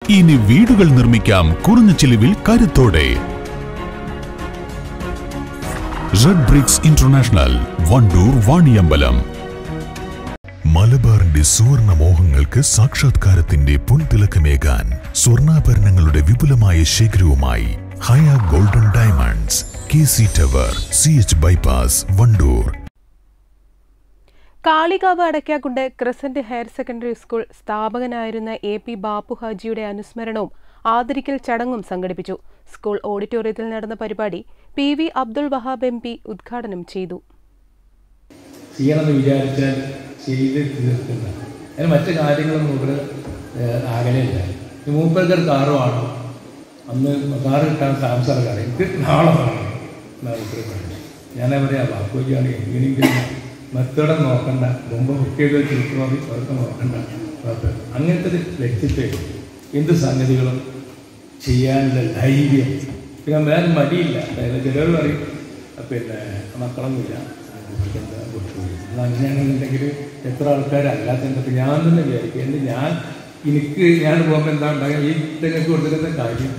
ഇനി വീടുകൾ നിർമ്മിക്കാം കുറഞ്ഞ ചിലവിൽ കരുത്തോടെ red bricks international Wandoor Vaniyambalam മലബാറിന്റെ സുവർണ മോഹങ്ങൾക്ക് സാക്ഷാത്കാരത്തിന്റെ പൊൻതിളക്കമേകാൻ സ്വർണ്ണാഭരണങ്ങളുടെ വിപുലമായ ശേഖരവുമായി Haya golden diamonds K C tower C H bypass Wandoor Kalikavu Adakkakundu crescent higher secondary school സ്ഥാപകനായിരുന്ന എ പി ബാപ്പു ഹാജിയുടെ അനുസ്മരണവും ആദരിക്കൽ ചടങ്ങും സംഘടിപ്പിച്ചു സ്കൂൾ ഓഡിറ്റോറിയത്തിൽ നടന്ന പരിപാടി P V Abdul Wahab M P ഉദ്ഘാടനം ചെയ്തു ചെയ്യണമെന്ന് വിചാരിച്ചാൽ ചെയ്ത് തീർക്കില്ല അതിന് മറ്റു കാര്യങ്ങളൊന്നും ഇവിടെ ആകലെയില്ല ഈ മൂപ്പർക്ക് കാറുമാണ് അന്ന് കാറ് കിട്ടാൻ താമസം കാറ് എനിക്ക് നാളെ വേണം എന്നാ മൂപ്പര് പറഞ്ഞത് ഞാൻ പറയാം ബാപ്പുജിയാണ് എങ്ങനെയെങ്കിലും മെത്തേടെ നോക്കണ്ട മുമ്പ് ബുക്ക് ചെയ്ത് വെച്ചിട്ട് മതി അതൊക്കെ നോക്കണ്ട കുഴപ്പമില്ല. അങ്ങനത്തെ ഒരു വ്യക്തിത്വം എന്ത് സംഗതികളും ചെയ്യാനുള്ള ധൈര്യം പിന്നെ വേറെ മടിയില്ല അതായത് ചിലർ പറയും പിന്നെ മക്കളൊന്നുമില്ല എന്താ കൊടുത്തുപോയി എന്നാൽ അങ്ങനെയാണെന്നുണ്ടെങ്കിൽ എത്ര ആൾക്കാരല്ലാത്തതിൻ്റെ ഇപ്പം ഞാൻ തന്നെ വിചാരിക്കും എൻ്റെ ഞാൻ എനിക്ക് ഞാൻ പോകുമ്പോൾ എന്താ ഉണ്ടാകുക ഈ ഇതൊക്കെ കൊടുത്തിരുന്ന കാര്യം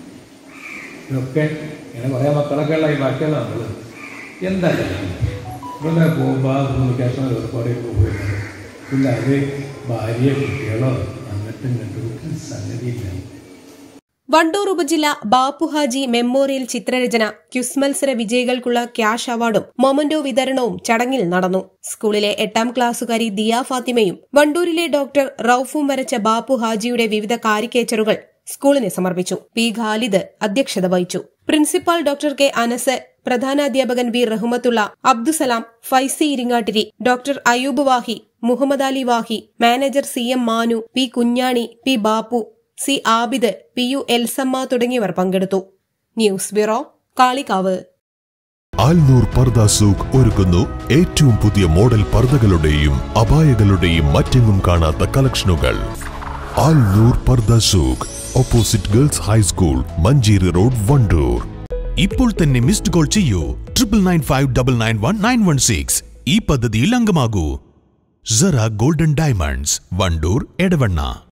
ഇതൊക്കെ ഇങ്ങനെ കുറേ മക്കളൊക്കെ ഉള്ള ഈ ബാക്കിയുള്ള നമ്മൾ എന്താ ഇവിടെ പോകുമ്പോൾ കമ്മ്യൂണിക്കേഷൻ ഒരുപാട് പോകുന്നത് പിന്നെ അത് ഭാര്യ കുട്ടികളോ അങ്ങോട്ടും ഇങ്ങോട്ടും ഒരു സംഗതിയില്ല വണ്ടൂർ ഉപജില്ല ബാപ്പുഹാജി മെമ്മോറിയൽ ചിത്രരചന ക്യുസ് മത്സര വിജയികൾക്കുള്ള ക്യാഷ് അവാർഡും മൊമന്റോ വിതരണവും ചടങ്ങിൽ നടന്നു സ്കൂളിലെ എട്ടാം ക്ലാസ്സുകാരി ദിയ ഫാത്തിമയും വണ്ടൂരിലെ ഡോക്ടർ റൌഫും വരച്ച ബാപ്പു ഹാജിയുടെ വിവിധ കാരിക്കേച്ചറുകൾ സ്കൂളിന് സമർപ്പിച്ചു പി ഖാലിദ് അധ്യക്ഷത വഹിച്ചു പ്രിൻസിപ്പാൾ ഡോക്ടർ കെ അനസ് പ്രധാനാധ്യാപകൻ V Rahmathulla Abdussalam Faizy Iringattiri doctor Ayoob Wahi Muhammad Ali Wahi manager C M Manu P Kunhani P Bappu C Abid P U Elsamma തുടങ്ങിയവർ പങ്കെടുത്തു ന്യൂസ് ബ്യൂറോ കാളികാവ് ആൽനൂർ പർദ സൂഖ് ഒരുക്കുന്നു ഏറ്റവും പുതിയ മോഡൽ പർദകളുടെയും അപായകളുടെയും മറ്റെങ്ങും കാണാത്ത കളക്ഷനുകൾ Alnoor Pardha Souq opposite girls high school Manjeri road Wandoor ഇപ്പോൾ തന്നെ മിസ്ഡ് കോൾ ചെയ്യൂ triple nine five double nine one nine one six ഈ പദ്ധതിയിൽ അംഗമാകൂ സറ ഗോൾഡൻ ഡയമണ്ട്സ് വണ്ടൂർ എടവണ്ണ